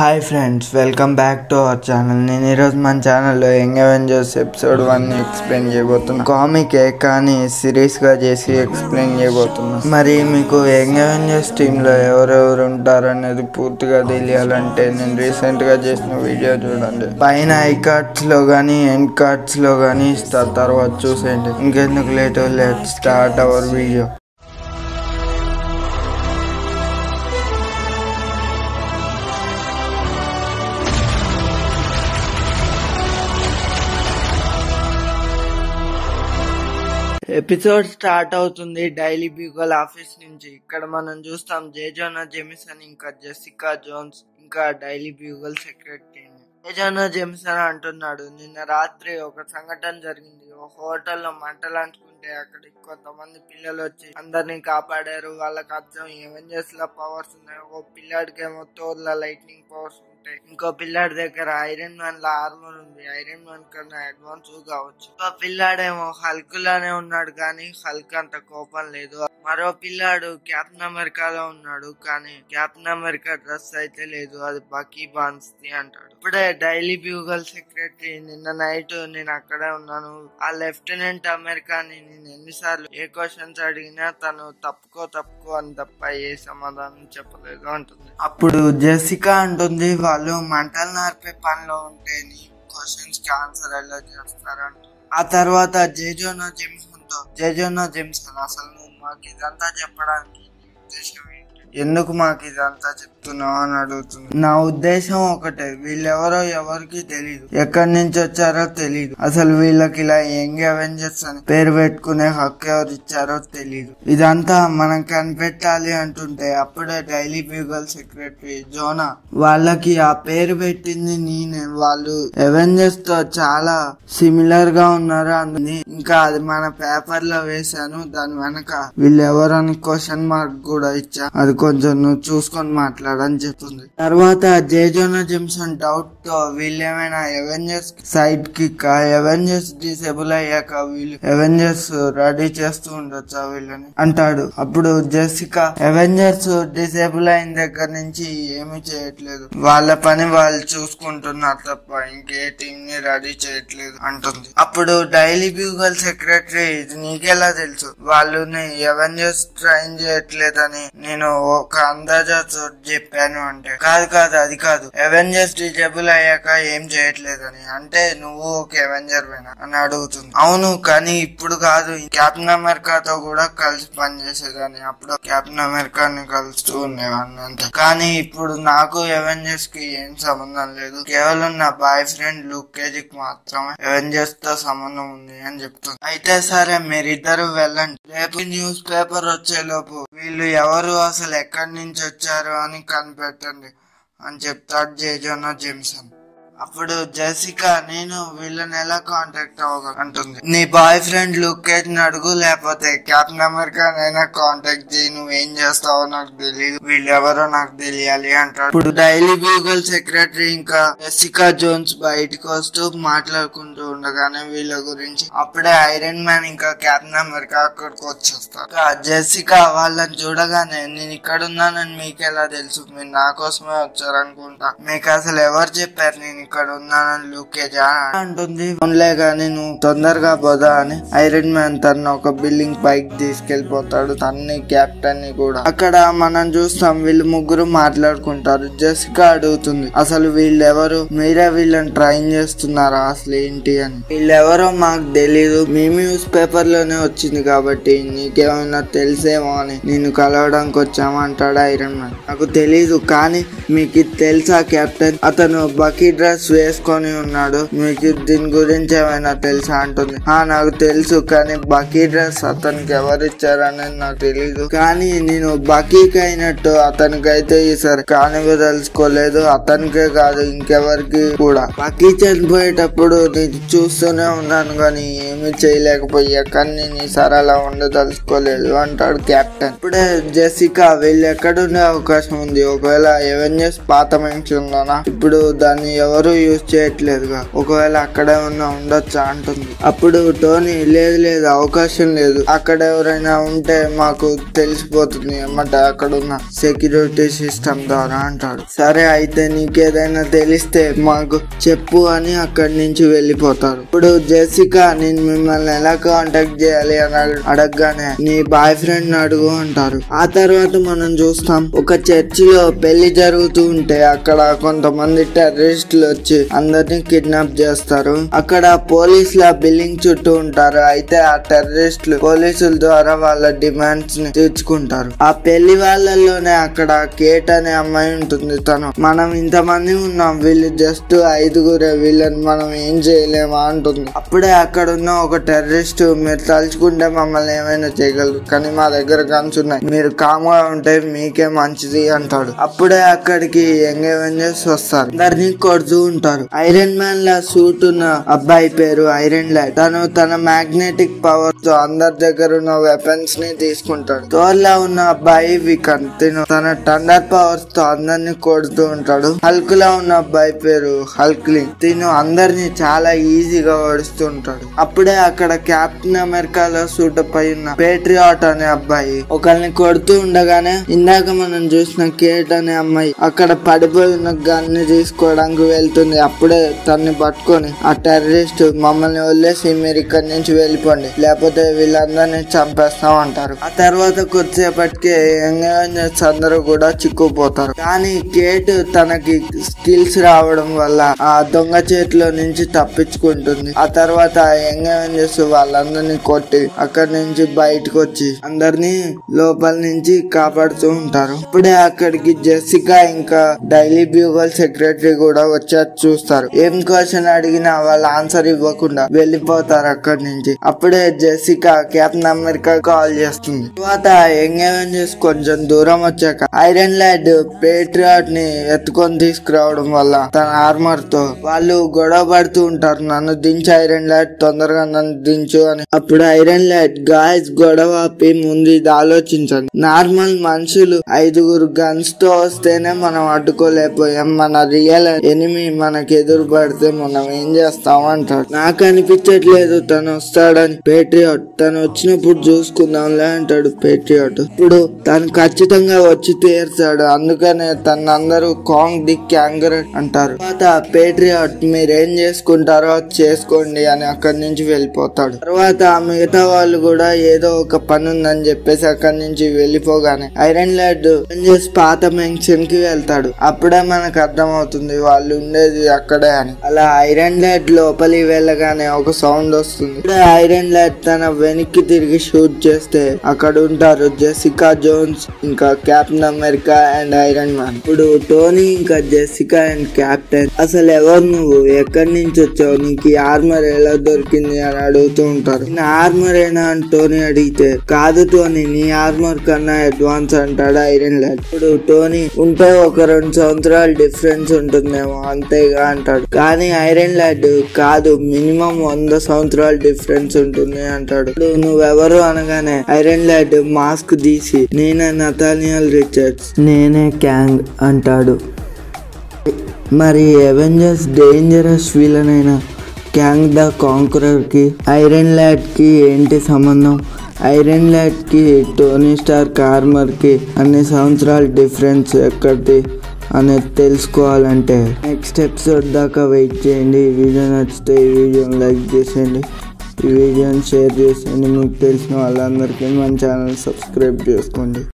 hi friends welcome back to our channel నేను ఈరోజు మన ఛానల్లో Young Avengers episode one explain చేయబోతున్నా కామిక్ ఏ కానీ సిరీస్ గా చేసి ఎక్స్ప్లెయిన్ చేయబోతున్నా మరి మీకు యంగ్ అవెంజర్స్ టీమ్ లో ఎవరెవరు ఉంటారు అనేది పూర్తిగా తెలియాలంటే నేను రీసెంట్ గా చేసిన వీడియో చూడండి పైన ఐ కార్డ్స్ లో గానీ ఎండ్ కార్డ్స్ లో గానీ ఇస్తా తర్వాత చూసేయండి ఇంకెందుకు late let start our video episode start అవుతుంది డైలీ బ్యూగల్ ఆఫీస్ నుంచి ఇక్కడ మనం చూస్తాం జేజోనా జెమిసన్ ఇంకా జెసికా జోన్స్ ఇంకా Daily Bugle secretary J Jonah Jameson అంటున్నాడు నిన్న రాత్రి ఒక సంఘటన జరిగింది ఒక హోటల్లో మంటలు అంటుకుంటే అక్కడికి కొంతమంది పిల్లలు వచ్చి అందరినీ కాపాడారు వాళ్ళకి అర్థం ఎవెంజర్స్ లా పవర్స్ ఉన్నాయి ఒక పిల్లాడికి ఏమో తోర్ల లైట్నింగ్ పవర్స్ ఉంటాయి ఇంకో పిల్లాడి దగ్గర ఐరన్ మ్యాన్ లా ఆర్మర్ ఉంది ఐరన్ మ్యాన్ కన్నా అడ్వాన్స్ కావచ్చు ఇంకో పిల్లాడేమో హల్క్ లానే ఉన్నాడు కానీ హల్క్ అంత కోపం లేదు మరో పిల్లాడు క్యాప్టెన్ అమెరికాలో ఉన్నాడు కానీ క్యాప్టెన్ అమెరికా డ్రెస్ అయితే లేదు అది బకీ బాన్స్ అంటాడు ఇప్పుడే డైలీ బ్యూగల్ సెక్రటరీ నిన్న నైట్ నేను అక్కడే ఉన్నాను ఆ లెఫ్టినెంట్ అమెరికాని నేను ఎన్నిసార్లు ఏ క్వశ్చన్స్ అడిగినా తను తప్పుకో తప్పుకో అని తప్ప ఏ సమాధానం చెప్పలేదు అంటుంది అప్పుడు జెసికా అంటుంది వాళ్ళు మంటలు నార్పే పనిలో ఉంటే నీ క్వశ్చన్స్ కి ఆన్సర్ ఎలా చేస్తారంట ఆ తర్వాత జేజోనా జెమ్సన్ తో జేజోనా జెమ్సన్ అసలు నువ్వు మాకు ఇదంతా చెప్పడానికి నీ ఉద్దేశం ఏంటి ఎందుకు మాకు ఇదంతా చెప్తున్నావు అని అడుగుతుంది నా ఉద్దేశం ఒకటే వీళ్ళెవరో ఎవరికి తెలియదు ఎక్కడి నుంచి వచ్చారో తెలియదు అసలు వీళ్ళకి ఇలా యంగ్ అవెంజర్స్ అని పేరు పెట్టుకునే హక్కు ఎవరు ఇచ్చారో తెలియదు ఇదంతా మనం కనిపెట్టాలి అంటుంటే అప్పుడే డైలీ బ్యూగల్ సెక్రటరీ జోనా వాళ్ళకి ఆ పేరు పెట్టింది నేనే వాళ్ళు అవెంజర్స్ తో చాలా సిమిలర్ గా ఉన్నారు అందుని ఇంకా అది మన పేపర్ లో వేశాను దాని వెనక వీళ్ళు ఎవరని క్వశ్చన్ మార్క్ కూడా ఇచ్చా అది కొంచెం నువ్వు చూసుకొని మాట్లాడని చెప్తుంది తర్వాత జేజోనా జెమ్సన్ డౌట్ తో వీళ్ళు ఏమైనా Avengers sidekick Avengers disable అయ్యాక వీళ్ళు అవెంజర్స్ రెడీ చేస్తూ ఉండొచ్చా వీళ్ళని అంటాడు అప్పుడు జెసికా అవెంజర్స్ డిసేబుల్ అయిన దగ్గర నుంచి ఏమీ చేయట్లేదు వాళ్ళ పని వాళ్ళు చూసుకుంటున్నారు తప్ప ఇంకే టీం ని రెడీ చేయట్లేదు అంటుంది అప్పుడు డైలీ బ్యూగల్ సెక్రటరీ ఇది నీకెలా తెలుసు వాళ్ళని అవెంజర్స్ ట్రైన్ చేయట్లేదని నేను ఒక అందాజా చెప్పాను అంటే కాదు కాదు అది కాదు అవెంజర్స్ డిజేబుల్ అయ్యాక ఏం చేయట్లేదని అంటే నువ్వు ఒక అవెంజర్ వేనా అని అడుగుతుంది అవును కానీ ఇప్పుడు కాదు కెప్టెన్ అమెరికాతో కూడా కలిసి పనిచేసేదాన్ని అప్పుడు కెప్టెన్ అమెరికాని కలుస్తూ ఉండేవాడిని అంతే కానీ ఇప్పుడు నాకు అవెంజర్స్ కి ఏం సంబంధం లేదు కేవలం నా బాయ్ ఫ్రెండ్ లుక్ కేజీకి మాత్రమే అవెంజర్స్ తో సంబంధం ఉంది అని చెప్తుంది అయితే సరే మీరిద్దరు వెళ్ళండి రేపు న్యూస్ పేపర్ వచ్చే లోపు వీళ్ళు ఎవరు అసలు ఎక్కడి నుంచి వచ్చారు అని కనిపెట్టండి అని చెప్తాడు జేజోనా జేమ్సన్ అప్పుడు జెసికా నేను వీళ్ళని ఎలా కాంటాక్ట్ అవ్వగలను అంటుంది నీ బాయ్ ఫ్రెండ్ లుక్ ని అడుగు లేకపోతే కెప్టెన్ అమెరికా నైనా కాంటాక్ట్ చేయి నువ్వేం చేస్తావో నాకు తెలియదు వీళ్ళు ఎవరో నాకు తెలియాలి అంటాడు ఇప్పుడు డైలీ బ్యూగల్ సెక్రటరీ ఇంకా జెసికా జోన్స్ బయటకు వస్తూ మాట్లాడుకుంటూ ఉండగానే వీళ్ళ గురించి అప్పుడే ఐరన్ మ్యాన్ ఇంకా కెప్టెన్ అమెరికా అక్కడికి వచ్చేస్తారు ఇంకా జెసికా వాళ్ళని చూడగానే నేను ఇక్కడ ఉన్నానని మీకు ఎలా తెలుసు మీరు నా కోసమే వచ్చారనుకుంటా మీకు అసలు ఎవరు చెప్పారు నేను ఇక్కడ ఉన్నానని లూకేజా అంటుంది ఫోన్లే గాని నువ్వు తొందరగా పోదా అని ఐరన్ మ్యాన్ తన ఒక బిల్డింగ్ పైకి తీసుకెళ్లిపోతాడు తన్ని కెప్టెన్ ని కూడా అక్కడ మనం చూస్తాం వీళ్ళు ముగ్గురు మాట్లాడుకుంటారు జెసికా అడుగుతుంది అసలు వీళ్ళెవరు మీరే వీళ్ళని ట్రైన్ చేస్తున్నారా అసలు ఏంటి అని వీళ్ళెవరో మాకు తెలీదు మీ న్యూస్ పేపర్ లోనే వచ్చింది కాబట్టి నీకేమైనా తెలిసేమో అని నేను కలవడానికి వచ్చామంటాడు ఐరన్ మ్యాన్ నాకు తెలీదు కానీ మీకు ఇది తెలుసా కెప్టెన్ అతను బకీ డ్రెస్ వేసుకొని ఉన్నాడు మీకు దీని గురించి ఏమైనా తెలుసా అంటుంది ఆ నాకు తెలుసు కానీ బకీ డ్రెస్ అతనికి ఎవరు ఇచ్చారనేది నాకు తెలీదు కానీ నేను బకీకి అయినట్టు అతనికైతే ఈసారి కానివ్వదలుచుకోలేదు అతనికే కాదు ఇంకెవరికి కూడా బకీ చనిపోయేటప్పుడు నేను చూస్తూనే ఉన్నాను కానీ ఏం ఏమీ చేయలేకపోయా కానీ నేను ఈసారి అలా ఉండదలుచుకోలేదు అంటాడు కెప్టెన్ ఇప్పుడే జెసికా వీళ్ళు ఎక్కడుండే అవకాశం ఉంది ఒకవేళ ఎవెంజర్స్ పాత మనిషి ఉందనా ఇప్పుడు దాన్ని ఎవరు యూజ్ చేయట్లేదుగా ఒకవేళ అక్కడే ఉన్న ఉండొచ్చా అంటుంది అప్పుడు టోనీ లేదు లేదు అవకాశం లేదు అక్కడ ఎవరైనా ఉంటే మాకు తెలిసిపోతుంది అన్నమాట అక్కడ ఉన్న సెక్యూరిటీ సిస్టమ్ ద్వారా అంటాడు సరే అయితే నీకేదైనా తెలిస్తే మాకు చెప్పు అని అక్కడి నుంచి వెళ్ళిపోతారు ఇప్పుడు జెసికా నేను మిమ్మల్ని ఎలా కాంటాక్ట్ చేయాలి అని అడ- అడగగానే నీ బాయ్ ఫ్రెండ్ అడుగు అంటారు ఆ తర్వాత మనం చూస్తాం ఒక చర్చిలో పెళ్లి జరుగుతూ ఉంటే అక్కడ కొంతమంది టెర్రరిస్టులు వచ్చి అందరిని కిడ్నాప్ చేస్తారు అక్కడ పోలీసుల బిల్డింగ్ చుట్టూ ఉంటారు అయితే ఆ టెర్రరిస్టులు పోలీసుల ద్వారా వాళ్ళ డిమాండ్స్ ని తీర్చుకుంటారు ఆ పెళ్లి వాళ్ళలోనే అక్కడ కేట్ అనే అమ్మాయి ఉంటుంది తను మనం ఇంతమంది ఉన్నాం వీళ్ళు జస్ట్ ఐదుగురే వీళ్ళని మనం ఏం చేయలేమా అంటుంది అప్పుడే అక్కడ ఉన్న ఒక టెర్రరిస్ట్ మీరు తలుచుకుంటే మమ్మల్ని ఏమైనా చేయగలరు కానీ మా దగ్గర గన్స్ ఉన్నాయి మీరు కామ్గా ఉంటే మీకే మంచిది అంటాడు అప్పుడే అక్కడికి యంగ్ అవెంజర్స్ వస్తారు అందరినీ కొడుతూ ఉంటారు ఐరన్ మ్యాన్ లా సూట్ ఉన్న అబ్బాయి పేరు ఐరన్ లైట్ తను తన మ్యాగ్నెటిక్ పవర్ తో అందరి దగ్గర ఉన్న వెపన్స్ ని తీసుకుంటాడు థోర్ లా ఉన్న అబ్బాయి వికన్ తిను తన టండర్ పవర్స్ తో అందరిని కొడుతూ ఉంటాడు హల్క్ లా ఉన్న అబ్బాయి పేరు హల్క్లింగ్ తిను అందరిని చాలా ఈజీగా ఓడిస్తూ ఉంటాడు అప్పుడే అక్కడ కెప్టెన్ అమెరికాలో సూట్ పై ఉన్న పేట్రియాట్ అనే అబ్బాయి ఒకరిని కొడుతూ ఉండగానే ఇందాక మనం చూసిన కేట్ అనే అమ్మాయి అక్కడ పడిపోయి ఉన్న గన్ని తీసుకోవడానికి వెళ్తుంది అప్పుడే తన్ని పట్టుకొని ఆ టెర్రరిస్ట్ మమ్మల్ని వదిలేసి మీరు ఇక్కడి నుంచి వెళ్ళిపోండి లేకపోతే వీళ్ళందరినీ చంపేస్తాం అంటారు ఆ తర్వాత కొద్దిసేపటికే యంగ్ అవెంజర్స్ అందరూ కూడా చిక్కుపోతారు కానీ కేట్ తనకి స్కిల్స్ రావడం వల్ల ఆ దొంగ చేతిలో నుంచి తప్పించుకుంటుంది ఆ తర్వాత యంగ్ అవెంజర్స్ వాళ్ళందరినీ కొట్టి అక్కడి నుంచి బయటకు వచ్చి అందరినీ లోపల నుంచి కాపాడుతూ ఉంటారు ఇప్పుడే అక్కడికి జెసికా ఇంకా డైలీ బ్యూగల్ సెక్రటరీ కూడా వచ్చారు చూస్తారు ఏం క్వశ్చన్ అడిగినా వాళ్ళు ఆన్సర్ ఇవ్వకుండా వెళ్ళిపోతారు అక్కడి నుంచి అప్పుడే జెసికా కెప్టెన్ అమెరికా కాల్ చేస్తుంది తర్వాత యంగ్ అవెంజర్స్ కొంచెం దూరం వచ్చాక ఐరన్ లైడ్ పేట్రియాట్ ని ఎత్తుకొని తీసుకురావడం వల్ల తన ఆర్మర్ తో వాళ్ళు గొడవ పడుతూ ఉంటారు నన్ను దించు ఐరన్ లైట్ తొందరగా నన్ను దించు అని అప్పుడు ఐరన్ లైట్ గాయస్ గొడవ ఆపి ముందు ఇది ఆలోచించండి నార్మల్ మనుషులు ఐదుగురు గన్స్ తో వస్తేనే మనం అడ్డుకోలేకపోయాం మన రియల్ ఎనిమి మనకి ఎదురు పడితే మనం ఏం చేస్తాం అంటాడు నాకు అనిపించట్లేదు తను వస్తాడని పేట్రియాట్ తను వచ్చినప్పుడు చూసుకుందాంలే అంటాడు పేట్రియాట్ ఇప్పుడు తను ఖచ్చితంగా వచ్చి తీర్చాడు అందుకనే తన అందరూ కాంగ్ ది క్యాంగర్ అంటారు తర్వాత పేట్రియాట్ మీరేం చేసుకుంటారో అది చేసుకోండి అని అక్కడి నుంచి వెళ్ళిపోతాడు తర్వాత మిగతా వాళ్ళు కూడా ఏదో ఒక పని ఉందని చెప్పేసి అక్కడి నుంచి వెళ్ళిపోగానే ఐరన్ లైడ్ చేసి పాత మెన్షన్ కి వెళ్తాడు అప్పుడే మనకు అర్థమవుతుంది వాళ్ళు ఉండేది అక్కడే అని అలా ఐరన్ లైట్ లోపలి వెళ్ళగానే ఒక సౌండ్ వస్తుంది ఇప్పుడే ఐరన్ లైట్ తన వెనక్కి తిరిగి షూట్ చేస్తే అక్కడ ఉంటారు జెసికా జోన్స్ ఇంకా Captain America and Iron Man ఇప్పుడు టోనీ ఇంకా జెసికా అండ్ కెప్టెన్ అసలు ఎవరు నువ్వు ఎక్కడి నుంచి వచ్చావు నీకు ఈ ఆర్మర్ ఎలా దొరికింది అని అడుగుతూ ఉంటారు నా ఆర్మర్ ఏనా అని టోనీ అడిగితే కాదు టోనీ నీ ఆర్మర్ కన్నా అడ్వాన్స్ అంటాడు ఐరన్ లైట్ ఇప్పుడు టోనీ ఉంటే ఒక రెండు సంవత్సరాలు డిఫరెన్స్ ఉంటుందేమో అంతేగా అంటాడు కానీ ఐరన్ లైట్ కాదు మినిమం వంద సంవత్సరాల డిఫరెన్స్ ఉంటుంది అంటాడు ఇప్పుడు నువ్వెవరు అనగానే ఐరన్ లైట్ మాస్క్ తీసి నేనే నతానియల్ రిచర్డ్స్ నేనే క్యాంగ్ అంటాడు మరి అవెంజర్స్ డేంజరస్ విలన్ అయిన క్యాంగ్ ద కాంకరర్ కి ఐరన్ ల్యాడ్ కి ఏంటి సంబంధం ఐరన్ ల్యాడ్ కి టోనీ స్టార్ కార్మర్ కి అన్ని సంవత్సరాల డిఫరెన్స్ ఎక్కడిది అనేది తెలుసుకోవాలంటే నెక్స్ట్ ఎపిసోడ్ దాకా వెయిట్ చేయండి ఈ వీడియో నచ్చితే ఈ వీడియోని లైక్ చేసేయండి ఈ వీడియోని షేర్ చేసేయండి మీకు తెలిసిన వాళ్ళందరికీ మన ఛానల్ సబ్స్క్రైబ్ చేసుకోండి